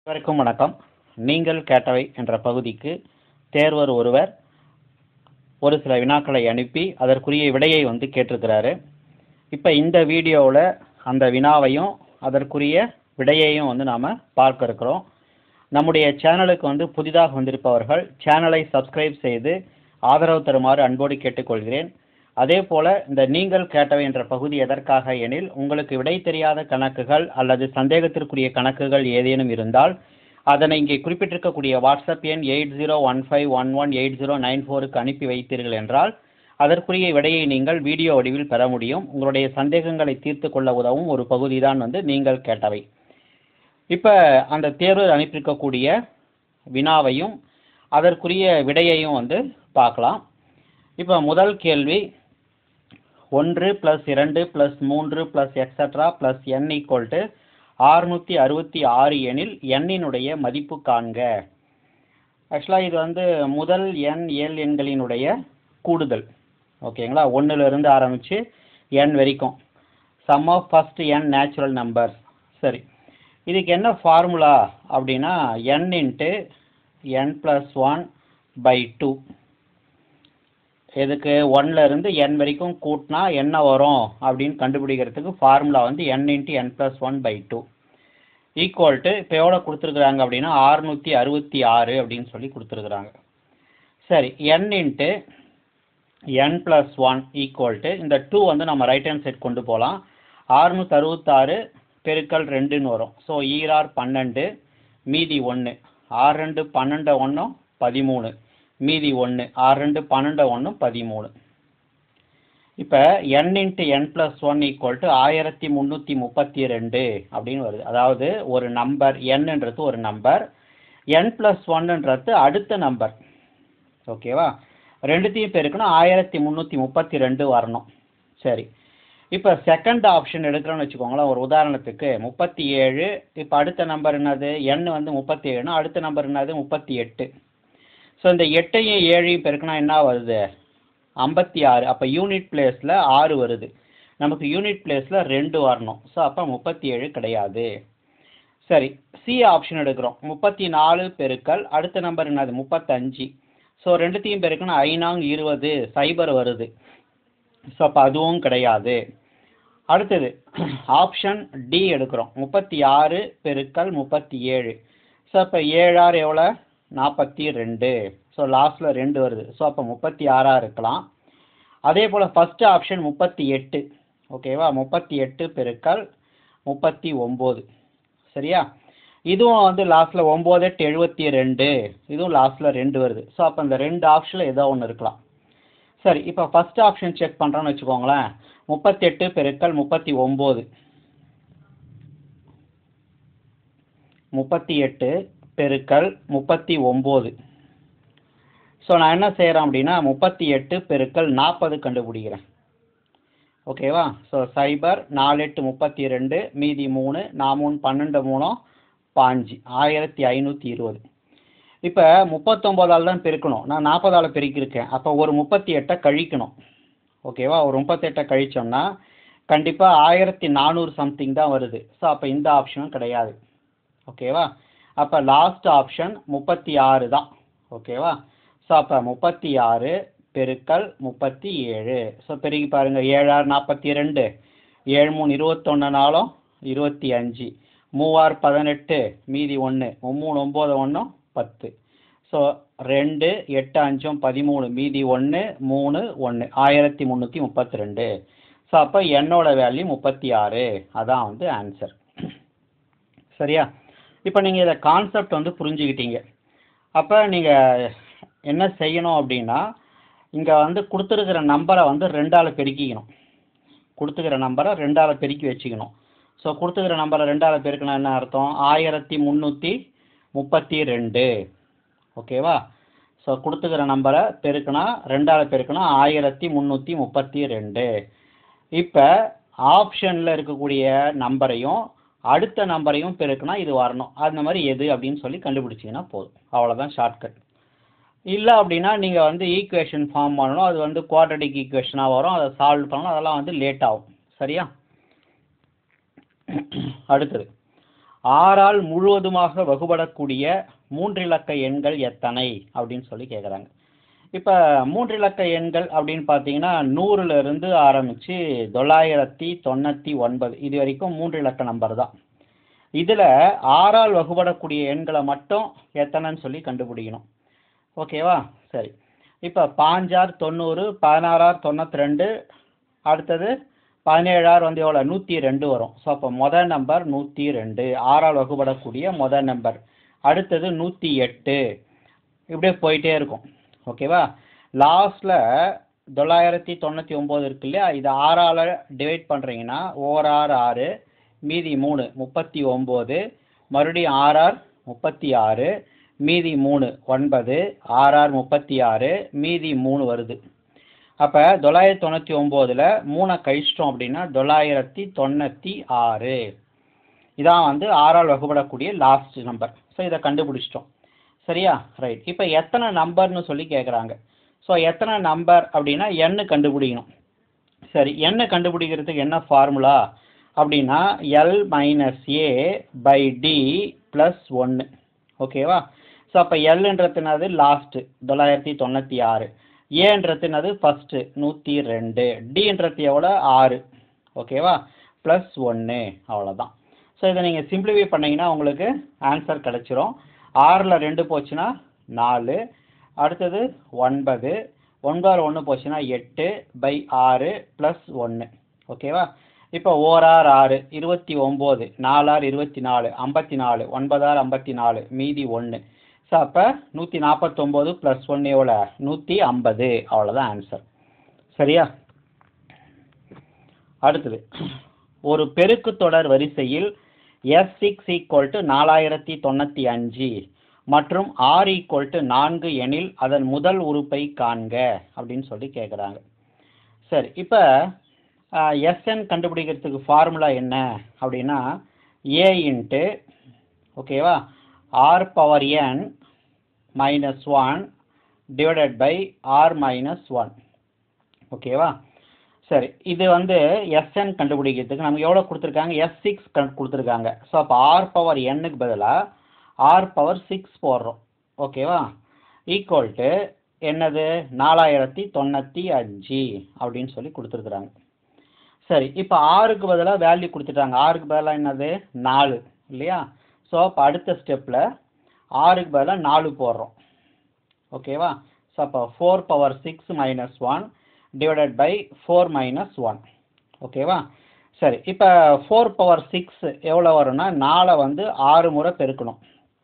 அனைவருக்கும் வணக்கம் நீங்கள் கேட்டவை என்ற பகுதிக்கு தேர்வர் ஒருவர் ஒரு சில வினாக்களை அனுப்பி அதற்குரிய விடையை வந்து கேட்டிருக்கிறாரு இப்போ இந்த வீடியோவில் அந்த வினாவையும் அதற்குரிய விடையையும் வந்து நாம் பார்க்க இருக்கிறோம் நம்முடைய சேனலுக்கு வந்து புதிதாக வந்திருப்பவர்கள் சேனலை சப்ஸ்கிரைப் செய்து ஆதரவு தருமாறு அன்போடு கேட்டுக்கொள்கிறேன் அதே போல இந்த நீங்கள் கேட்டவை என்ற பகுதி எதற்காக எனில் உங்களுக்கு விடை தெரியாத கணக்குகள் அல்லது சந்தேகத்திற்குரிய கணக்குகள் ஏதேனும் இருந்தால் அதனை இங்கே குறிப்பிட்டிருக்கக்கூடிய வாட்ஸ்அப் எண் eight zero one five one one eight zero nine ஃபோருக்கு அனுப்பி வைத்தீர்கள் என்றால் அதற்குரிய விடையை நீங்கள் வீடியோ வடிவில் பெற முடியும் உங்களுடைய சந்தேகங்களை தீர்த்து கொள்ள உதவும் ஒரு பகுதி தான் வந்து நீங்கள் கேட்டவை இப்போ அந்த தேர்வு அனுப்பியிருக்கக்கூடிய வினாவையும் அதற்குரிய விடையையும் வந்து பார்க்கலாம் இப்போ முதல் கேள்வி ஒன்று ப்ளஸ் இரண்டு ப்ளஸ் மூன்று plus extra plus n equal to ஆறுநூற்றி அறுபத்தி ஆறு எனில் எண்ணினுடைய மதிப்பு காண்க ஆக்சுவலாக இது வந்து முதல் எண் ஏழு எண்களினுடைய கூடுதல் ஓகேங்களா ஒன்றுலேருந்து ஆரம்பித்து என் வரைக்கும் sum of first n natural numbers சரி இதுக்கு என்ன ஃபார்முலா அப்படின்னா n into n plus one by two எதுக்கு ஒன்ல இருந்து என் வரைக்கும் கூட்டினா என்ன வரும் அப்படின்னு கண்டுபிடிக்கிறதுக்கு ஃபார்முலா வந்து n into n plus one by two equal to இப்போ எவ்வளோ கொடுத்துருக்குறாங்க அப்படின்னா ஆறுநூற்றி அறுபத்தி ஆறு அப்படின்னு சொல்லி கொடுத்துருக்குறாங்க சரி n into n plus one equal to இந்த டூ வந்து நம்ம ரைட் ஹேண்ட் சைட் கொண்டு போகலாம் ஆறுநூற்றி அறுபத்தாறு பெருக்கல் ரெண்டுன்னு வரும் ஸோ ஈரார் பன்னெண்டு மீதி ஒன்று ஆறு ரெண்டு பன்னெண்டு ஒன்றும் பதிமூணு மீதி ஒன்று ஆறு ரெண்டு பன்னெண்டு ஒன்று பதிமூணு இப்போ n into n plus one equal to ஆயிரத்தி முந்நூற்றி முப்பத்தி ரெண்டு அப்படின்னு வருது அதாவது ஒரு நம்பர் என்னன்றது ஒரு நம்பர் என் ப்ளஸ் ஒன்னுன்றது அடுத்த நம்பர் ஓகேவா ரெண்டுத்தையும் பெருக்கணும் ஆயிரத்தி முந்நூற்றி முப்பத்தி ரெண்டு வரணும் சரி இப்போ செகண்ட் ஆப்ஷன் எடுக்கிறோன்னு வச்சுக்கோங்களேன் ஒரு உதாரணத்துக்கு முப்பத்தி ஏழு இப்போ அடுத்த நம்பர் என்னது எண் வந்து முப்பத்தி ஏழுனா அடுத்த நம்பர் என்னது முப்பத்தி எட்டு ஸோ இந்த எட்டையும் ஏழையும் பெருக்கினா என்ன வருது ஐம்பத்தி ஆறு அப்போ யூனிட் பிளேஸில் ஆறு வருது நமக்கு யூனிட் பிளேஸில் ரெண்டு வரணும் ஸோ அப்போ முப்பத்தி ஏழு கிடையாது சரி சி ஆப்ஷன் எடுக்கிறோம் முப்பத்தி நாலு பெருக்கல் அடுத்த நம்பர் என்னது முப்பத்தஞ்சு ஸோ ரெண்டுத்தையும் பெருக்கணும் ஐநாங் இருபது சைபர் வருது ஸோ அப்போ அதுவும் கிடையாது அடுத்தது ஆப்ஷன் டி எடுக்கிறோம் முப்பத்தி ஆறு பெருக்கல் முப்பத்தி ஏழு ஸோ அப்போ ஏழாறு எவ்வளோ நாற்பத்தி ரெண்டு ஸோ லாஸ்ட்டில் ரெண்டு வருது ஸோ அப்போ முப்பத்தி ஆறாக இருக்கலாம் அதே போல் ஃபஸ்ட்டு ஆப்ஷன் முப்பத்தி எட்டு ஓகேவா முப்பத்தி எட்டு பெருக்கல் முப்பத்தி ஒம்பது சரியா இதுவும் வந்து லாஸ்ட்டில் ஒம்பது எட்டு எழுபத்தி ரெண்டு இதுவும் லாஸ்ட்டில் ரெண்டு வருது ஸோ அப்போ இந்த ரெண்டு ஆப்ஷனில் ஏதோ ஒன்று இருக்கலாம் சரி இப்போ ஃபஸ்ட் ஆப்ஷன் செக் பண்ணுறோன்னு வச்சுக்கோங்களேன் முப்பத்தெட்டு பெருக்கல் முப்பத்தி ஒம்பது முப்பத்தி எட்டு பெருக்கல் முப்பத்தி ஒம்பது ஸோ நான் என்ன செய்கிறேன் அப்படின்னா முப்பத்தி எட்டு பெருக்கல் நாற்பது கண்டுபிடிக்கிறேன் ஓகேவா ஸோ சைபர் நாலு எட்டு முப்பத்தி ரெண்டு மீதி மூணு நான் மூணு பன்னெண்டு மூணும் பாஞ்சு ஆயிரத்தி ஐநூற்றி இருபது இப்போ முப்பத்தொம்போதால் தான் பெருக்கணும் நான் நாற்பதால் பெருக்கியிருக்கேன் அப்போ ஒரு முப்பத்தி எட்டை கழிக்கணும் ஓகேவா ஒரு முப்பத்தெட்டை கழிச்சோம்னா கண்டிப்பாக ஆயிரத்தி நானூறு சம்திங் தான் வருது ஸோ அப்போ இந்த ஆப்ஷனும் கிடையாது ஓகேவா அப்போ லாஸ்ட் ஆப்ஷன் முப்பத்தி ஆறு தான் ஓகேவா ஸோ அப்போ முப்பத்தி ஆறு பெருக்கல் முப்பத்தி ஏழு ஸோ பெருகி பாருங்கள் ஏழாறு நாற்பத்தி ரெண்டு ஏழு மூணு இருபத்தொன்னுனாலும் இருபத்தி அஞ்சு மூவாறு பதினெட்டு மீதி ஒன்று மூணு ஒம்பது ஒன்றும் பத்து ஸோ ரெண்டு எட்டு அஞ்சும் பதிமூணு மீதி ஒன்று மூணு ஒன்று ஆயிரத்தி முந்நூற்றி முப்பத்தி ரெண்டு ஸோ அப்போ என்னோட வேல்யூ முப்பத்தி ஆறு அதான் வந்து ஆன்சர் சரியா இப்போ நீங்கள் இதை கான்செப்ட் வந்து புரிஞ்சுக்கிட்டீங்க அப்போ நீங்கள் என்ன செய்யணும் அப்படின்னா இங்கே வந்து கொடுத்துருக்கிற நம்பரை வந்து ரெண்டால் பெருக்கிக்கணும் கொடுத்துக்கிற நம்பரை ரெண்டால் பெருக்கி வச்சுக்கணும் ஸோ கொடுத்துக்கிற நம்பரை ரெண்டால் பெருக்கினா என்ன அர்த்தம் ஆயிரத்தி முந்நூற்றி முப்பத்தி ரெண்டு ஓகேவா ஸோ கொடுத்துக்கிற நம்பரை பெருக்கினா ரெண்டால் பெருக்கினா ஆயிரத்தி முந்நூற்றி முப்பத்தி ரெண்டு இப்போ ஆப்ஷனில் இருக்கக்கூடிய நம்பரையும் அடுத்த நம்பரையும் பெருக்கினா இது வரணும் அந்த மாதிரி எது அப்படின்னு சொல்லி கண்டுபிடிச்சிங்கன்னா போதும் அவ்வளோதான் ஷார்ட்கட் இல்லை அப்படின்னா நீங்கள் வந்து ஈக்குவேஷன் ஃபார்ம் பண்ணணும் அது வந்து குவாட்ரடிக் ஈக்குவேஷனாக வரும் அதை சால்வ் பண்ணணும் அதெல்லாம் வந்து லேட் ஆகும் சரியா அடுத்தது ஆறால் முழுவதுமாக வகுபடக்கூடிய மூன்றிலக்க எண்கள் எத்தனை அப்படின்னு சொல்லி கேட்குறாங்க இப்போ மூன்றிலக்க எண்கள் அப்படின்னு பார்த்தீங்கன்னா நூறுல இருந்து ஆரம்பித்து தொள்ளாயிரத்தி தொண்ணூற்றி ஒன்பது இது வரைக்கும் மூன்றிலக்க நம்பர் தான் இதில் ஆறால் வகுபடக்கூடிய எண்களை மட்டும் எத்தனைன்னு சொல்லி கண்டுபிடிக்கணும் ஓகேவா சரி இப்போ பாஞ்சார் தொண்ணூறு பதினாறார் தொண்ணூற்றி ரெண்டு அடுத்தது பதினேழார் வந்து எவ்வளோ நூற்றி ரெண்டு வரும் ஸோ அப்போ மொதல் நம்பர் நூற்றி ரெண்டு ஆறால் வகுபடக்கூடிய மொதல் நம்பர் அடுத்தது நூற்றி எட்டு இப்படியே போயிட்டே இருக்கும் ஓகேவா லாஸ்ட்டில் தொள்ளாயிரத்தி தொண்ணூற்றி ஒம்பது இருக்கு இல்லையா இது ஆறால் டிவைட் பண்ணுறீங்கன்னா ஓரார் ஆறு மீதி மூணு முப்பத்தி ஒம்பது மறுபடியும் ஆறார் முப்பத்தி ஆறு மீதி மூணு ஒன்பது ஆறார் முப்பத்தி ஆறு மீதி மூணு வருது அப்போ தொள்ளாயிரத்தி தொண்ணூற்றி ஒம்போதில் மூணை கழிச்சிட்டோம் அப்படின்னா தொள்ளாயிரத்தி தொண்ணூற்றி ஆறு இதான் வந்து ஆறால் வகுபடக்கூடிய லாஸ்ட் நம்பர் ஸோ இதை கண்டுபிடிச்சிட்டோம் சரியா ரைட் இப்போ எத்தனை நம்பர்னு சொல்லி கேட்குறாங்க ஸோ எத்தனை நம்பர் அப்படின்னா எண்ணு கண்டுபிடிக்கணும் சரி எண்ணை கண்டுபிடிக்கிறதுக்கு என்ன ஃபார்முலா அப்படின்னா l minus a by d plus ஒன்று ஓகேவா ஸோ அப்போ எல்ன்றதுனது லாஸ்ட்டு தொள்ளாயிரத்தி தொண்ணூற்றி ஆறு ஏன்றதுனது ஃபஸ்ட்டு நூற்றி ரெண்டு டின்றது எவ்வளோ ஆறு ஓகேவா ப்ளஸ் ஒன்று அவ்வளோதான் ஸோ இதை நீங்கள் சிம்பிளிஃபை பண்ணீங்கன்னா உங்களுக்கு ஆன்சர் கிடச்சிரும் ஆறில் ரெண்டு போச்சுன்னா நாலு அடுத்தது ஒன்பது ஒன்பது ஒன்று போச்சுன்னா எட்டு பை ஆறு ப்ளஸ் ஒன்று ஓகேவா இப்போ ஓரார் ஆறு இருபத்தி ஒம்பது நாலார் இருபத்தி நாலு ஐம்பத்தி நாலு ஒன்பதார் ஐம்பத்தி நாலு மீதி ஒன்று ஸோ அப்போ நூற்றி நாற்பத்தொம்போது ப்ளஸ் ஒன்று எவ்வளோ நூற்றி ஐம்பது அவ்வளோதான் ஆன்சர் சரியா அடுத்தது ஒரு பெருக்கு தொடர் வரிசையில் எஸ் சிக்ஸ் ஈக்குவல் டு நாலாயிரத்தி தொண்ணூற்றி அஞ்சு மற்றும் ஆர் ஈக்குவல் டு நான்கு எனில் அதன் முதல் உறுப்பை காண்க அப்படின்னு சொல்லி கேட்குறாங்க சரி இப்போ எஸ்என் கண்டுபிடிக்கிறதுக்கு ஃபார்முலா என்ன அப்படின்னா ஏ இன்ட்டு ஓகேவா r power n minus one divided by r minus one ஓகேவா சரி இது வந்து எஸ்என் கண்டுபிடிக்கிறதுக்கு நமக்கு எவ்வளோ கொடுத்துருக்காங்க எஸ் சிக்ஸ் கொடுத்துருக்காங்க ஸோ அப்போ ஆர் பவர் எண்ணுக்கு பதிலாக ஆர் பவர் சிக்ஸ் போடுறோம் ஓகேவா ஈக்குவல் டு என்னது நாலாயிரத்தி தொண்ணூற்றி அஞ்சு அப்படின்னு சொல்லி கொடுத்துருக்குறாங்க சரி இப்போ ஆறுக்கு பதிலாக வேல்யூ கொடுத்துட்டாங்க ஆறுக்கு பதிலாக என்னது நாலு இல்லையா ஸோ அப்போ அடுத்த ஸ்டெப்பில் ஆறுக்கு பதிலாக நாலு போடுறோம் ஓகேவா ஸோ அப்போ four power six minus one divided by four minus one ஓகேவா சரி இப்போ ஃபோர் பவர் சிக்ஸ் எவ்வளோ வரும்னா நாலை வந்து ஆறு முறை பெருக்கணும்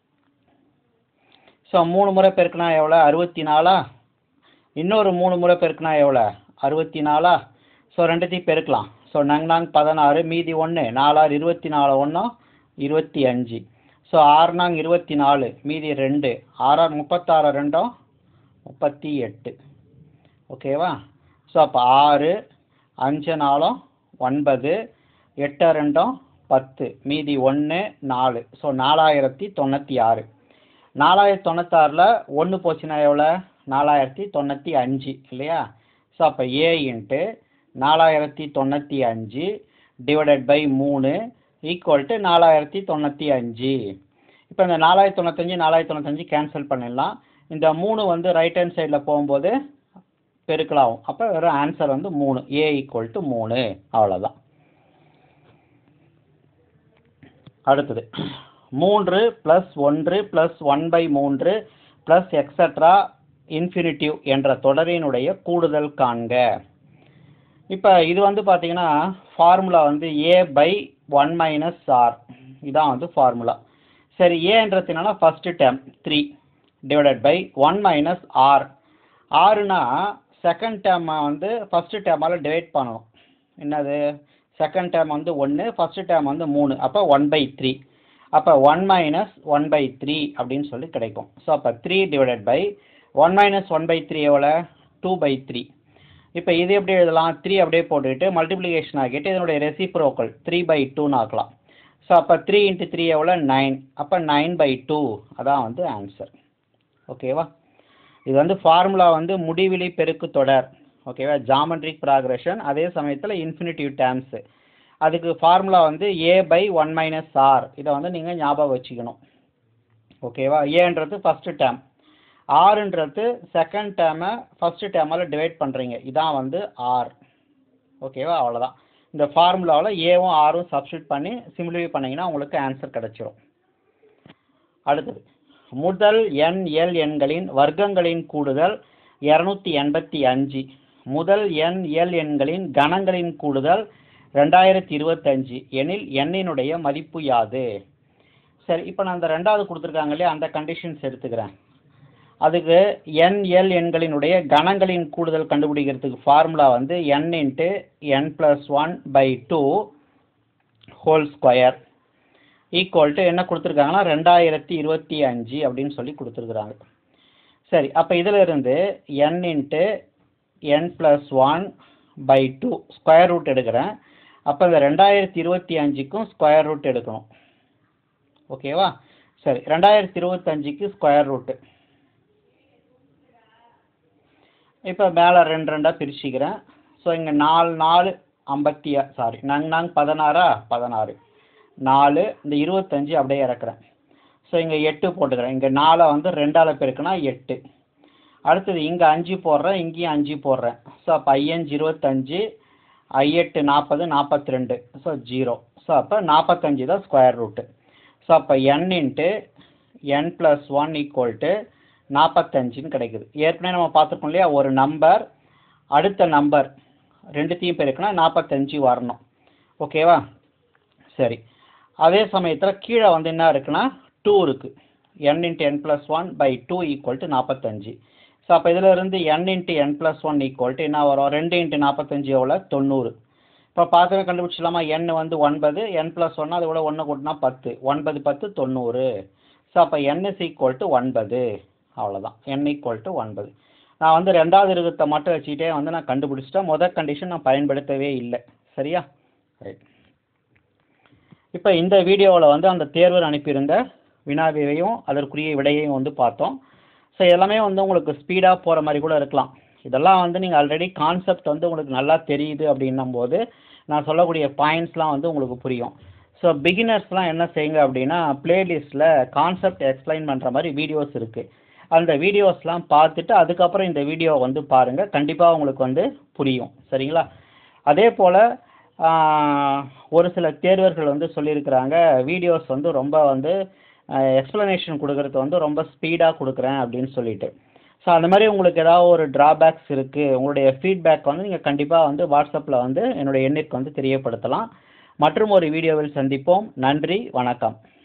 ஸோ மூணு முறை பெருக்கினா எவ்வளோ அறுபத்தி நாலா இன்னொரு மூணு முறை பெருக்கினா எவ்வளோ அறுபத்தி நாலா ஸோ ரெண்டுத்தையும் பெருக்கலாம் ஸோ நங் நாங் பதினாறு மீதி ஒன்று நாலாறு இருபத்தி நாலு ஒன்றும் இருபத்தி அஞ்சு ஸோ ஆறு நாங் இருபத்தி நாலு மீதி ரெண்டு ஆறாறு முப்பத்தாறு ரெண்டும் முப்பத்தி எட்டு ஓகேவா ஸோ அப்போ ஆறு அஞ்சு நாலும் ஒன்பது எட்டு ரெண்டும் பத்து மீதி ஒன்று நாலு ஸோ நாலாயிரத்தி தொண்ணூற்றி ஆறு நாலாயிரத்தி தொண்ணூத்தாறில் ஒன்று போச்சுன்னா எவ்வளோ நாலாயிரத்தி தொண்ணூற்றி அஞ்சு இல்லையா ஸோ அப்போ ஏ இன்ட்டு நாலாயிரத்தி தொண்ணூற்றி அஞ்சு டிவைடட் பை மூணு ஈக்குவல் டு நாலாயிரத்தி தொண்ணூற்றி அஞ்சு இப்போ இந்த நாலாயிரத்தி தொண்ணூத்தஞ்சு நாலாயிரத்தி தொண்ணூத்தஞ்சு கேன்சல் பண்ணிடலாம் இந்த மூணு வந்து ரைட் ஹேண்ட் சைடில் போகும்போது பெருக்கலாகும் அப்போ வெறும் ஆன்சர் வந்து மூணு ஏ ஈக்குவல் டு மூணு அவ்வளோதான் அடுத்தது மூன்று ப்ளஸ் ஒன்று ப்ளஸ் ஒன் பை மூன்று ப்ளஸ் எக்ஸட்ரா இன்ஃபினிட்டிவ் என்ற தொடரினுடைய கூடுதல் காண்க இப்போ இது வந்து பார்த்தீங்கன்னா ஃபார்முலா வந்து a by one minus r இதான் வந்து ஃபார்முலா சரி ஏன்றதுனால first term three divided by one minus r ஆறுனா செகண்ட் டேர்மை வந்து ஃபஸ்ட்டு டேர்மால் டிவைட் பண்ணணும் என்னது செகண்ட் டேர்ம் வந்து ஒன்று ஃபஸ்ட்டு டேர்ம் வந்து மூணு அப்போ ஒன் பை த்ரீ அப்போ one minus one by three அப்படின்னு சொல்லி கிடைக்கும் ஸோ அப்போ three divided by one minus one by three எவ்வளோ டூ பை த்ரீ இப்போ இது எப்படி எழுதலாம் த்ரீ அப்படியே போட்டுக்கிட்டு மல்டிப்ளிகேஷன் ஆக்கிட்டு இதனுடைய ரெசிப்ரோக்கல் த்ரீ பை டூன்னு ஆக்கலாம் ஸோ அப்போ த்ரீ இன்ட்டு த்ரீ எவ்வளோ நைன் அப்போ நைன் பை டூ அதான் வந்து ஆன்சர் ஓகேவா இது வந்து ஃபார்முலா வந்து முடிவிலி பெருக்கு தொடர் ஓகேவா ஜாமெட்ரிக் ப்ராக்ரஷன் அதே சமயத்தில் இன்ஃபினிட்டிவ் டேர்ம்ஸு அதுக்கு ஃபார்முலா வந்து a by one minus r இதை வந்து நீங்கள் ஞாபகம் வச்சுக்கணும் ஓகேவா ஏன்றது ஃபஸ்ட்டு டேர்ம் ஆறுன்றது செகண்ட் டேர்மை ஃபஸ்ட்டு டேர்மால் டிவைட் பண்ணுறீங்க இதான் வந்து ஆர் ஓகேவா அவ்வளோதான் இந்த ஃபார்முலாவில் ஏவும் ஆரும் சப்ஸ்டியூட் பண்ணி சிம்பிளிஃபை பண்ணிங்கன்னா உங்களுக்கு ஆன்சர் கிடச்சிரும் அடுத்தது முதல் எண் எல் எண்களின் வர்க்கங்களின் கூடுதல் இரநூத்தி எண்பத்தி அஞ்சு முதல் எண் எல் எண்களின் கணங்களின் கூடுதல் ரெண்டாயிரத்தி இருபத்தஞ்சு எனில் எண்ணினுடைய மதிப்பு யாது சரி இப்போ நான் அந்த ரெண்டாவது கொடுத்துருக்காங்க இல்லையா அந்த கண்டிஷன்ஸ் எடுத்துக்கிறேன் அதுக்கு என் எல் எண்களினுடைய கணங்களின் கூடுதல் கண்டுபிடிக்கிறதுக்கு ஃபார்முலா வந்து n into n plus one by two whole square equal to என்ன கொடுத்துருக்காங்கன்னா ரெண்டாயிரத்தி இருபத்தி அஞ்சு அப்படின்னு சொல்லி கொடுத்துருக்குறாங்க சரி அப்போ இதில் இருந்து n into n plus one by two square root எடுக்கிறேன் அப்போ இந்த ரெண்டாயிரத்தி இருபத்தி அஞ்சுக்கும் ஸ்கொயர் ரூட் எடுக்கணும் ஓகேவா சரி ரெண்டாயிரத்தி இருபத்தஞ்சுக்கு ஸ்கொயர் ரூட்டு இப்போ மேலே ரெண்டு ரெண்டாக பிரிச்சுக்கிறேன் ஸோ இங்கே நாலு நாலு ஐம்பத்தி சாரி நாங்க நாங்க பதினாறா பதினாறு நாலு இந்த இருபத்தஞ்சி அப்படியே இறக்குறேன் ஸோ இங்கே எட்டு போட்டுக்கிறேன் இங்கே நாலை வந்து ரெண்டால் பெருக்குனா எட்டு அடுத்தது இங்கே அஞ்சு போடுறேன் இங்கேயும் அஞ்சு போடுறேன் ஸோ அப்போ ஐயஞ்சு இருபத்தஞ்சு ஐஎட்டு நாற்பது நாற்பத்தி ரெண்டு ஸோ ஜீரோ ஸோ அப்போ நாற்பத்தஞ்சு தான் ஸ்கொயர் ரூட்டு ஸோ அப்போ n into n plus one equal to நாற்பத்தஞ்சுன்னு கிடைக்குது ஏற்கனவே நம்ம பார்த்துருக்கோம் இல்லையா ஒரு நம்பர் அடுத்த நம்பர் ரெண்டுத்தையும் பெருக்குனா நாற்பத்தஞ்சு வரணும் ஓகேவா சரி அதே சமயத்தில் கீழே வந்து என்ன இருக்குன்னா டூ இருக்குது n into n plus one by two equal to நாற்பத்தஞ்சு ஸோ அப்போ இதில் இருந்து n into n plus one equal to என்ன வரும் ரெண்டு இன்ட்டு நாற்பத்தஞ்சு எவ்வளோ தொண்ணூறு இப்போ பார்த்து கண்டுபிடிச்சிடலாமா என் வந்து ஒன்பது என் ப்ளஸ் ஒன்று அதை விட ஒன்று கூட்டினா பத்து ஒன்பது பத்து தொண்ணூறு ஸோ அப்போ என் இஸ் ஈக்குவல் டு ஒன்பது அவ்வளோதான் என் ஈக்குவல் டு ஒன்பது நான் வந்து ரெண்டாவது இருக்கத்தை மட்டும் வச்சுக்கிட்டே வந்து நான் கண்டுபிடிச்சிட்டேன் முதல் கண்டிஷன் நான் பயன்படுத்தவே இல்லை சரியா ரைட் இப்போ இந்த வீடியோவில் வந்து அந்த தேர்வர் அனுப்பியிருந்த வினாவியையும் அதற்குரிய விடையையும் வந்து பார்த்தோம் ஸோ எல்லாமே வந்து உங்களுக்கு ஸ்பீடாக போகிற மாதிரி கூட இருக்கலாம் இதெல்லாம் வந்து நீங்கள் ஆல்ரெடி கான்செப்ட் வந்து உங்களுக்கு நல்லா தெரியுது அப்படின்னும் போது நான் சொல்லக்கூடிய பாயிண்ட்ஸ்லாம் வந்து உங்களுக்கு புரியும் ஸோ பிகினர்ஸ்லாம் என்ன செய்யுங்க அப்படின்னா பிளேலிஸ்ட்டில் கான்செப்ட் எக்ஸ்பிளைன் பண்ணுற மாதிரி வீடியோஸ் இருக்குது அந்த வீடியோஸ்லாம் பார்த்துட்டு அதுக்கப்புறம் இந்த வீடியோ வந்து பாருங்கள் கண்டிப்பாக உங்களுக்கு வந்து புரியும் சரிங்களா அதே போல் ஒரு சில தேர்வர்கள் வந்து சொல்லியிருக்கிறாங்க வீடியோஸ் வந்து ரொம்ப வந்து எக்ஸ்ப்ளனேஷன் கொடுக்கறது வந்து ரொம்ப ஸ்பீடாக கொடுக்குறேன் அப்படின்னு சொல்லிட்டு ஸோ அந்த மாதிரி உங்களுக்கு ஏதாவது ஒரு ட்ராபேக்ஸ் இருக்குது உங்களுடைய ஃபீட்பேக் வந்து நீங்கள் கண்டிப்பாக வந்து வாட்ஸ்அப்பில் வந்து என்னுடைய எண்ணிற்கு வந்து தெரியப்படுத்தலாம் மற்றும் ஒரு வீடியோவில் சந்திப்போம் நன்றி வணக்கம்